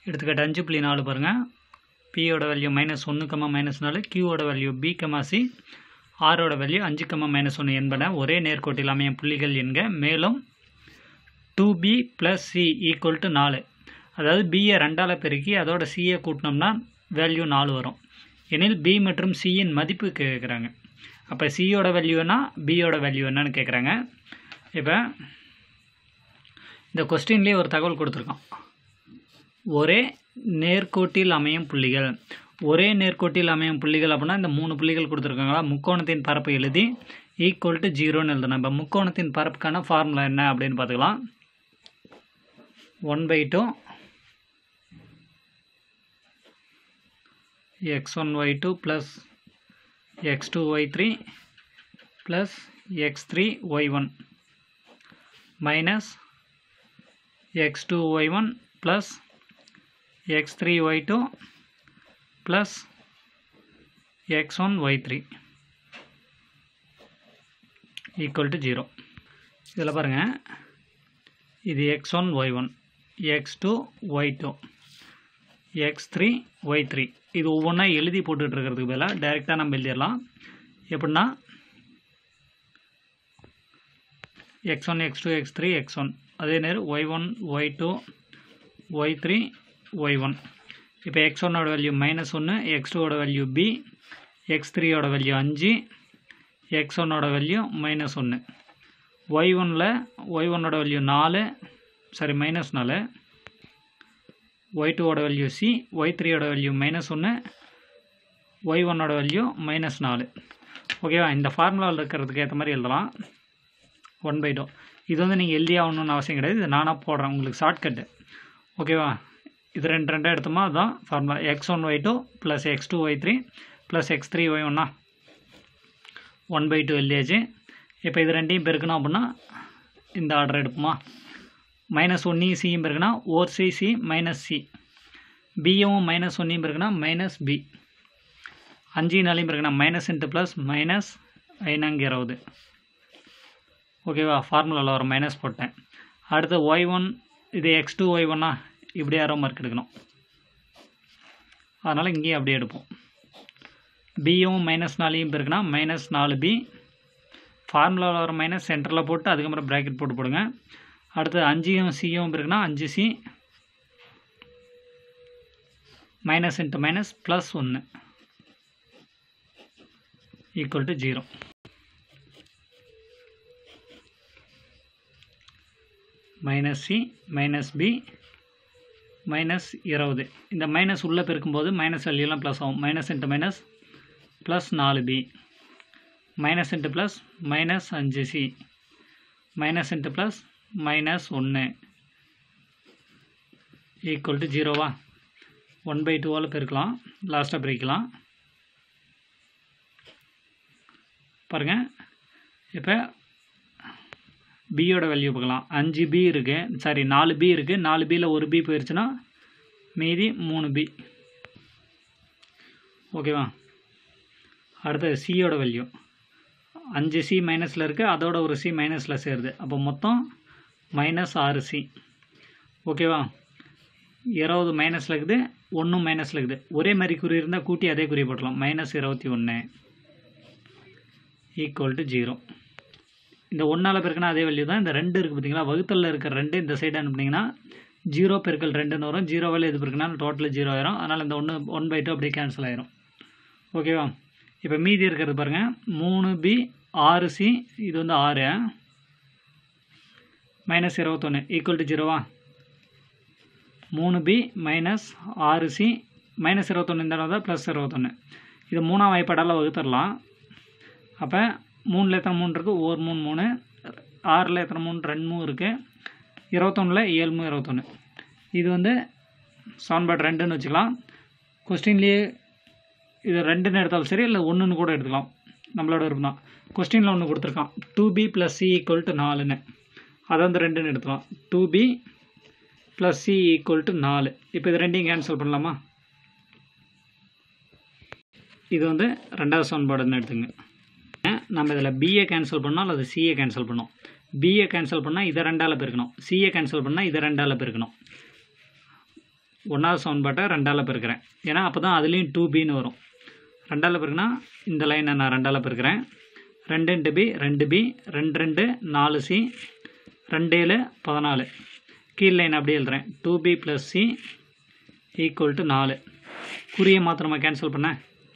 எடுத்துக்காட்டு அஞ்சு புள்ளி நாலு பாருங்கள் பியோட வேல்யூ மைனஸ் ஒன்று கம்மா மைனஸ் நாலு கியூவோட வேல்யூ பி கம்மா சி ஆரோட வேல்யூ அஞ்சு கம்மா மைனஸ் ஒன்று என்பன ஒரே நேர்கோட்டில் அமையும் புள்ளிகள் என்க மேலும் two b plus c equal to நாலு அதாவது பியை ரெண்டால் பெருக்கி அதோட சியை கூட்டினோம்னா வேல்யூ நாலு வரும் எனில் பி மற்றும் சியின் மதிப்பு கேட்குறாங்க அப்போ சியோட வேல்யூனா பியோட வேல்யூ என்னன்னு கேட்குறாங்க இப்போ இந்த கொஸ்டின்லேயே ஒரு தகவல் கொடுத்துருக்கான் ஒரே நேர்கோட்டில் அமையும் புள்ளிகள் ஒரே நேர்கோட்டில் அமையும் புள்ளிகள் அப்படின்னா இந்த மூணு புள்ளிகள் கொடுத்துருக்காங்களா முக்கோணத்தின் பரப்பு எழுதி ஈக்குவல் டு ஜீரோன்னு எழுதணும் இப்போ முக்கோணத்தின் பரப்புக்கான ஃபார்முலா என்ன அப்படின்னு பார்த்துக்கலாம் one by two x one y two plus x two y three plus x three y one minus x two y one plus x three y two plus x one y three equal to zero இதில் பாருங்கள் இது x one y one x two y two x three y three இது ஒவ்வொன்றா எழுதி போட்டுட்டு இருக்கிறதுக்கு பதிலாக டைரெக்டாக நம்ம எழுதிடலாம் எப்படின்னா x one x two x three x one அதே நேரம் y one y two y three y one இப்போ எக்ஸ் ஒன்னோட வேல்யூ மைனஸ் ஒன்று எக்ஸ் டூவோட வேல்யூ பி எக்ஸ் த்ரீயோட வேல்யூ அஞ்சு எக்ஸ் ஒன்னோட வேல்யூ மைனஸ் ஒன்று ஒய் ஒனில் ஒய் ஒன்னோட வேல்யூ நாலு சாரி மைனஸ் நாலு ஒய் டூவோட வேல்யூ சி ஒய் த்ரீயோட வேல்யூ மைனஸ் ஒன்று ஒய் ஒன்னோட வேல்யூ மைனஸ் நாலு ஓகேவா இந்த ஃபார்முலாவில் இருக்கிறதுக்கு ஏற்ற மாதிரி எழுதலாம் ஒன் பை டூ இது வந்து நீங்கள் எழுதி ஆகணும்னு அவசியம் கிடையாது இது நானாக போடுறேன் உங்களுக்கு ஷார்ட்கட்டு ஓகேவா இது ரெண்டு ரெண்டாக எடுத்தோமா அதுதான் formula x one y two plus x two y three plus x three y ஒன்னா ஒன் பை டூ எழுதியாச்சு இப்போ இது ரெண்டையும் பெருக்கணும் அப்படின்னா இந்த ஆர்டர் எடுப்போமா மைனஸ் ஒன்னையும் சியும் பெருக்குனா ஓர் சி சி மைனஸ் சி பியும் மைனஸ் ஒன்னையும் பெருக்குனா மைனஸ் பி அஞ்சு நாளையும் பெருக்குனா மைனஸ் இன்ட்டு ப்ளஸ் மைனஸ் ஐநாங்க இருபது ஓகேவா ஃபார்முலாவில் ஒரு மைனஸ் போட்டேன் அடுத்து ஒய் ஒன் இது எக்ஸ் டூ ஒய் ஒன்னா இப்படி ஆரோ மார்க் எடுக்கணும் அதனால் இங்கேயும் அப்படியே எடுப்போம் பியும் மைனஸ் நாலையும் பெருக்குனா மைனஸ் நாலு பி ஃபார்முலாவில் வர மைனஸ் சென்டரில் போட்டு அதுக்கப்புறம் ப்ராக்கெட் போட்டு போடுங்க அடுத்து அஞ்சையும் சியும் இருக்குன்னா அஞ்சு c minus into minus plus ஒன்று equal to zero minus c minus b minus இருபது இந்த மைனஸ் உள்ளே பெருக்கும்போது மைனஸ் வேல்யூலாம் ப்ளஸ் ஆகும் மைனஸ் இன்ட்டு மைனஸ் ப்ளஸ் நாலு b minus into plus minus அஞ்சு c minus into plus minus ஒன்று ஈக்குவல் டு ஜீரோவா ஒன் பை டூவால் பெருக்கலாம் லாஸ்ட்டாக பிரிக்கலாம் பாருங்கள் இப்போ பியோட வேல்யூ பார்க்கலாம் அஞ்சு பி இருக்குது சாரி நாலு பி இருக்குது நாலு பியில் ஒரு பி போயிடுச்சுன்னா மீதி மூணு பி ஓகேவா அடுத்தது சியோட வேல்யூ அஞ்சு சி மைனஸில் இருக்குது அதோட ஒரு சி மைனஸில் சேருது அப்போ மொத்தம் மைனஸ் ஆறு சி ஓகேவா இருபது மைனஸில் இருக்குது ஒன்றும் மைனஸில் இருக்குது ஒரே மாதிரி குறி இருந்தால் கூட்டி அதே குறி போட்டலாம் மைனஸ் இருபத்தி ஒன்று ஈக்குவல் டு ஜீரோ இந்த ஒன்றால் பெருக்கினா அதே வேல்யூ தான் இந்த ரெண்டு இருக்குது பார்த்தீங்களா வகுத்தலில் இருக்கிற ரெண்டு இந்த சைடு அனுப்புனீங்கன்னா ஜீரோ பெருக்கல் ரெண்டுன்னு வரும் ஜீரோவில் எது பெருக்கினா டோட்டல் ஜீரோ ஆயிரும் அதனால் இந்த ஒன்று ஒன் பை டூ அப்படியே கேன்சல் ஆயிரும் ஓகேவா இப்போ மீதி இருக்கிறது பாருங்கள் மூணு பி ஆறு சி இது வந்து ஆறு மைனஸ் இருபத்தொன்று ஈக்குவல் டு ஜீரோவா மூணு பி மைனஸ் ஆறு சி மைனஸ் இருபத்தொன்று இந்த தான் ப்ளஸ் இருபத்தொன்று இது மூணாம் வாய்ப்பாடால் வகுத்துடலாம் அப்போ மூணில் எத்தனை மூணு இருக்குது ஒரு மூணு மூணு ஆறில் எத்தனை மூணு ரெண்டு மூணு இருக்குது இருபத்தொன்னில் ஏழு மூணு இருபத்தொன்று இது வந்து சமன்பாடு ரெண்டுன்னு வச்சுக்கலாம் கொஸ்டின்லேயே இது ரெண்டுன்னு எடுத்தாலும் சரி இல்லை ஒன்றுன்னு கூட எடுத்துக்கலாம் நம்மளோட விருப்பம் தான் கொஸ்டினில் ஒன்று கொடுத்துருக்கான் two b plus c equal to நாலுன்னு அதை வந்து ரெண்டுன்னு எடுத்துக்கலாம் two b plus c equal to நாலு இப்போ இது ரெண்டையும் கேன்சல் பண்ணலாமா இது வந்து ரெண்டாவது சமன்பாடுன்னு எடுத்துங்க நம்ம இதில் பிஏ கேன்சல் பண்ணால் அல்லது சிஏ கேன்சல் பண்ணோம் பிஏ கேன்சல் பண்ணால் இதை ரெண்டால் பெருக்கணும் சிஏ கேன்சல் பண்ணால் இதை ரெண்டால் பெருக்கணும் ஒன்றாவது சமன்பாட்டை ரெண்டால் பெருக்கிறேன் ஏன்னா அப்போ தான் அதுலேயும் டூ பின்னு வரும் ரெண்டால் பெருக்குனா இந்த லைனை நான் ரெண்டால் பெருக்கிறேன் ரெண்டு இன்ட்டு பி ரெண்டு பி ரெண்டு ரெண்டு நாலு சி ரெண்டு ஏழு பதினாலு கீழ் லைன் அப்படியே எழுதுறேன் two b plus c equal to நாலு குறியை மாத்திரமா கேன்சல் பண்ண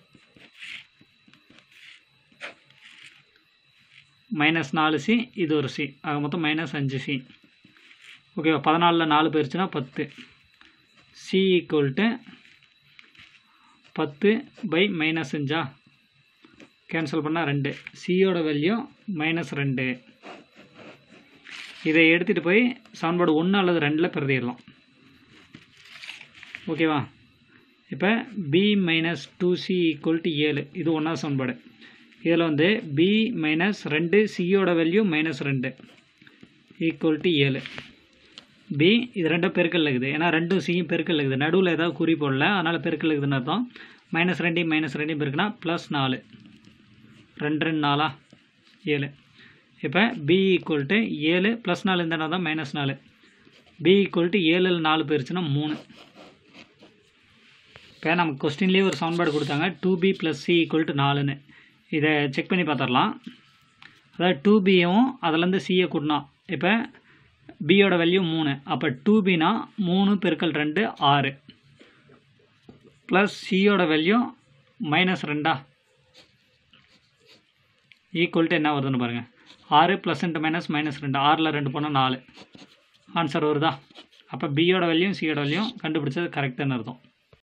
மைனஸ் நாலு சி இது ஒரு சி ஆக மொத்தம் மைனஸ் அஞ்சு சி ஓகேவா பதினாலில் நாலு போயிருச்சுன்னா பத்து சி ஈக்குவல் டு பத்து பை மைனஸ் அஞ்சா கேன்சல் பண்ணால் ரெண்டு சியோட வேல்யூ மைனஸ் ரெண்டு இதை எடுத்துகிட்டு போய் சமன்பாடு ஒன்று அல்லது ரெண்டில் பிரதிடலாம் ஓகேவா இப்போ b minus two c equal to ஏழு இது ஒன்றாவது சமன்பாடு இதில் வந்து பி மைனஸ் ரெண்டு சியோட வேல்யூ மைனஸ் ரெண்டு ஈக்குவல் டு ஏழு பி இது ரெண்டும் பெருக்கல் இருக்குது ஏன்னா ரெண்டும் சியும் பெருக்கல் இருக்குது நடுவில் ஏதாவது குறி போடல அதனால் பெருக்கல் இருக்குதுன்னு அர்த்தம் மைனஸ் ரெண்டையும் மைனஸ் ரெண்டையும் பெருக்குனா ப்ளஸ் நாலு ரெண்டு ரெண்டு நாலா ஏழு இப்போ பி ஈக்குவல் டு ஏழு ப்ளஸ் நாலு இருந்தால் தான் மைனஸ் நாலு பி ஈக்குவல் டு ஏழில் நாலு போயிருச்சுன்னா மூணு இப்போ நமக்கு கொஸ்டின்லேயே ஒரு சமன்பாடு கொடுத்தாங்க two b plus c equal to நாலுன்னு இதை செக் பண்ணி பார்த்துடலாம் அதாவது டூ பியும் அதுலேருந்து சியை கூட்டினோம் இப்போ பியோட வேல்யூ மூணு அப்போ டூ பினா மூணு பெருக்கல் ரெண்டு ஆறு ப்ளஸ் சியோட வேல்யூ மைனஸ் ரெண்டா ஈக்குவல் டு என்ன வருதுன்னு பாருங்கள் ஆறு ப்ளஸ் இன்ட்டு மைனஸ் மைனஸ் ரெண்டு ஆறில் ரெண்டு போனால் நாலு ஆன்சர் வருதா அப்போ பியோட வேல்யூ சியோட வேல்யூ கண்டுபிடிச்சது கரெக்டுன்னு அர்த்தம்